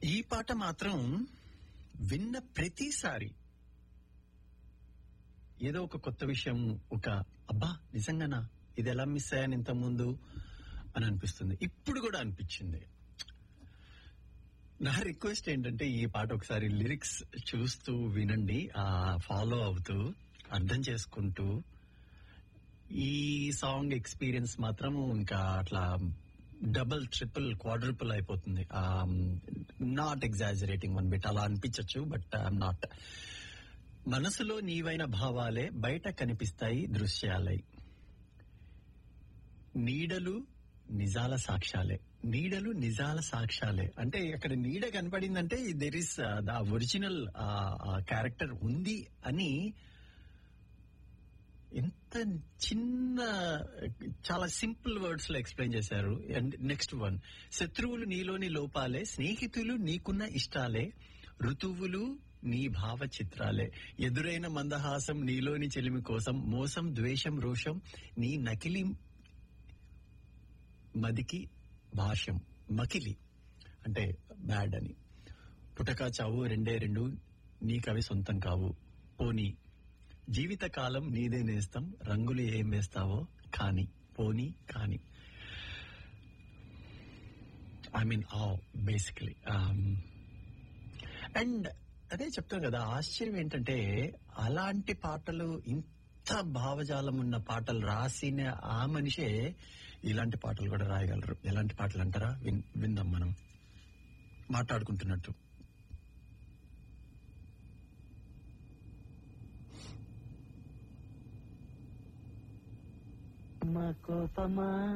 ఈ పాట మాత్రం విన్న ప్రతిసారి ఏదో ఒక కొత్త విషయం ఒక అబ్బా నిజంగానా ఇది ఎలా మిస్ అయ్యాను ఇంత ముందు అని అనిపిస్తుంది ఇప్పుడు కూడా అనిపించింది నా రిక్వెస్ట్ ఏంటంటే ఈ పాట ఒకసారి లిరిక్స్ చూస్తూ వినండి ఆ ఫాలో అవుతూ అర్థం చేసుకుంటూ ఈ సాంగ్ ఎక్స్పీరియన్స్ మాత్రం ఇంకా అట్లా డబుల్ ట్రిపుల్ క్వాడ్రిపుల్ అయిపోతుంది నాట్ ఎగ్జాజరేటింగ్ వన్ బిట్ అలా అనిపించచ్చు బట్ ఐఎమ్ నాట్ మనసులో నీవైన భావాలే బయట కనిపిస్తాయి దృశ్యాలై నీడలు నిజాల సాక్ష్యాలే నీడలు నిజాల సాక్ష్యాలే అంటే అక్కడ నీడ కనపడిందంటే there is the original character ఉంది అని ఎంత చిన్న చాలా సింపుల్ వర్డ్స్ లో ఎక్స్ప్లెయిన్ చేశారు అండ్ నెక్స్ట్ వన్ శత్రువులు నీలోని లోపాలే స్నేహితులు నీకున్న ఇష్టాలే ఋతువులు నీ భావ చిత్రాలే ఎదురైన మందహాసం నీలోని చెలిమి కోసం మోసం ద్వేషం రోషం నీ నకిలీ మదికి భాష్యం మకిలి అంటే బ్యాడ్ అని పుటక చావు రెండే రెండు నీకవి సొంతం కావు పోనీ జీవితకాలం నీదే నేస్తం రంగులు ఏం వేస్తావో కాని పోనీ కాని I mean uh basically and అదే చెప్తాను కదా ఆశ్చర్యం ఏంటంటే అలాంటి పాటలు ఇంత భావజాలం ఉన్న పాటలు రాసిన ఆ మనిషే ఇలాంటి పాటలు కూడా రాయగలరు ఎలాంటి పాటలు అంటారా విన్ విందాం మనం మాట్లాడుకుంటున్నట్టు మా కోపమా